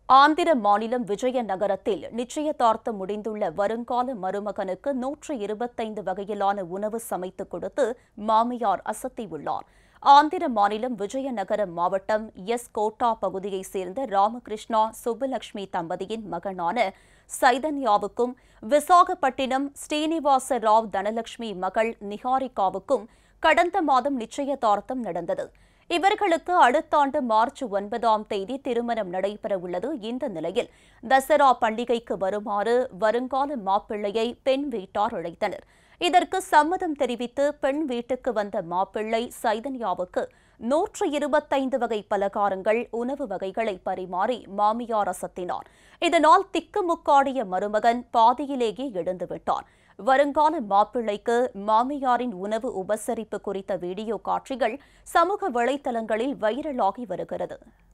ஆந்திர மாநிலம் விஜயநகரத்தில் நிச்சயதார்த்தம் முடிந்துள்ள வருங்கால மருமகனுக்கு நூற்று இருபத்தைந்து வகையிலான உணவு சமைத்துக் கொடுத்து மாமியார் அசத்தியுள்ளார் ஆந்திர மாநிலம் விஜயநகரம் மாவட்டம் எஸ் கோட்டா பகுதியைச் சேர்ந்த ராமகிருஷ்ணா சுப்புலட்சுமி தம்பதியின் மகனான சைதன்யாவுக்கும் விசாகப்பட்டினம் ஸ்ரீனிவாச ராவ் தனலட்சுமி மகள் நிகாரிகாவுக்கும் கடந்த மாதம் நிச்சயதார்த்தம் நடந்தது இவர்களுக்கு அடுத்த ஆண்டு மார்ச் ஒன்பதாம் தேதி திருமணம் நடைபெறவுள்ளது இந்த நிலையில் தசரா பண்டிகைக்கு வருமாறு வருங்கால மாப்பிள்ளையை பெண் வீட்டார் அழைத்தனர் இதற்கு சம்மதம் தெரிவித்து பெண் வீட்டுக்கு வந்த மாப்பிள்ளை சைதன்யாவுக்கு நூற்று இருபத்தைந்து வகை பலகாரங்கள் உணவு வகைகளை பரிமாறி மாமியார் அசத்தினார் இதனால் திக்குமுக்காடிய மருமகன் பாதியிலேயே எழுந்துவிட்டார் வருங்கால மாப்பிள்ளைக்கு மாமியாரின் உணவு உபசரிப்பு குறித்த வீடியோ காட்சிகள் சமூக வலைதளங்களில் வைரலாகி வருகிறது